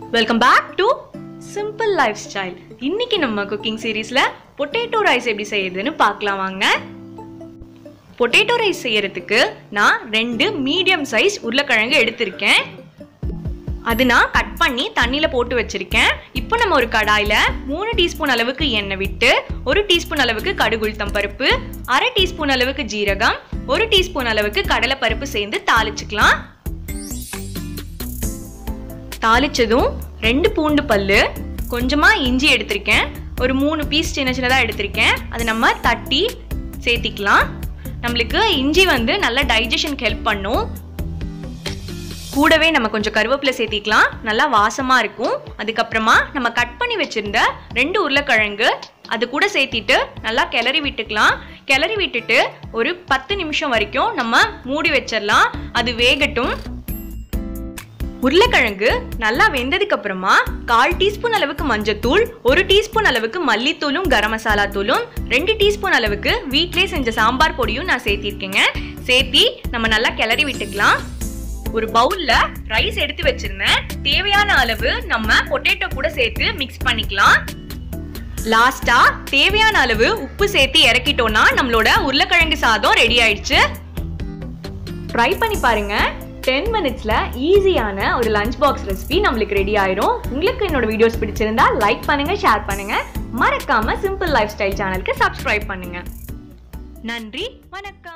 welcome back to simple life style இன்னைக்கு நம்ம cooking சீரீஸ்ல பொட்டேட்டோ ரைஸ் எப்படி செய்யறதுன்னு பார்க்கலாம் வாங்க பொட்டேட்டோ ரைஸ் செய்யறதுக்கு நான் ரெண்டு மீடியம் சைஸ் உருளைக்கிழங்கு எடுத்திருக்கேன் அது நான் கட் பண்ணி தண்ணியில் போட்டு வச்சிருக்கேன் இப்போ நம்ம ஒரு கடாயில் மூணு டீஸ்பூன் அளவுக்கு எண்ணெய் விட்டு ஒரு டீஸ்பூன் அளவுக்கு கடுகுளுத்தம் பருப்பு அரை டீஸ்பூன் அளவுக்கு ஜீரகம் ஒரு டீஸ்பூன் அளவுக்கு கடலை பருப்பு சேர்ந்து தாளிச்சுக்கலாம் தாளிச்சதும் ரெண்டு பூண்டு பல்லு கொஞ்சமாக இஞ்சி எடுத்திருக்கேன் ஒரு மூணு பீஸ் சின்ன சின்னதாக எடுத்திருக்கேன் அது நம்ம தட்டி சேர்த்திக்கலாம் நம்மளுக்கு இஞ்சி வந்து நல்லா டைஜஷனுக்கு ஹெல்ப் பண்ணும் கூடவே நம்ம கொஞ்சம் கருவேப்பிலை சேர்த்திக்கலாம் நல்லா வாசமாக இருக்கும் அதுக்கப்புறமா நம்ம கட் பண்ணி வச்சிருந்த ரெண்டு உருளைக்கிழங்கு அது கூட சேர்த்திட்டு நல்லா கிளறி விட்டுக்கலாம் கிளறி விட்டுட்டு ஒரு பத்து நிமிஷம் வரைக்கும் நம்ம மூடி வச்சிடலாம் அது வேகட்டும் உருளைக்கிழங்கு நல்லா வெந்ததுக்கு அப்புறமா கால் டீஸ்பூன் அளவுக்கு மஞ்சத்தூள் ஒரு டீஸ்பூன் அளவுக்கு மல்லித்தூளும் கரம் மசாலா தூளும் ரெண்டு டீஸ்பூன் அளவுக்கு வீட்டிலே செஞ்ச சாம்பார் பொடியும் நான் சேர்த்திருக்கேங்க சேர்த்தி நம்ம நல்லா கிளறி விட்டுக்கலாம் ஒரு பவுல்ல ரைஸ் எடுத்து வச்சிருந்தேன் தேவையான அளவு நம்ம பொட்டேட்டோ கூட சேர்த்து மிக்ஸ் பண்ணிக்கலாம் லாஸ்டா தேவையான அளவு உப்பு சேர்த்து இறக்கிட்டோம்னா நம்மளோட உருளைக்கிழங்கு சாதம் ரெடி ஆயிடுச்சு ட்ரை பண்ணி பாருங்க டென் மினிட்ஸ்ல ஈஸியான ஒரு லஞ்ச் பாக்ஸ் ரெசிபி நம்மளுக்கு ரெடி ஆயிரும் உங்களுக்கு என்னோட வீடியோஸ் பிடிச்சிருந்தா லைக் பண்ணுங்க ஷேர் பண்ணுங்க மறக்காம சிம்பிள் லைஃப் ஸ்டைல் சேனலுக்கு சப்ஸ்கிரைப் பண்ணுங்க நன்றி வணக்கம்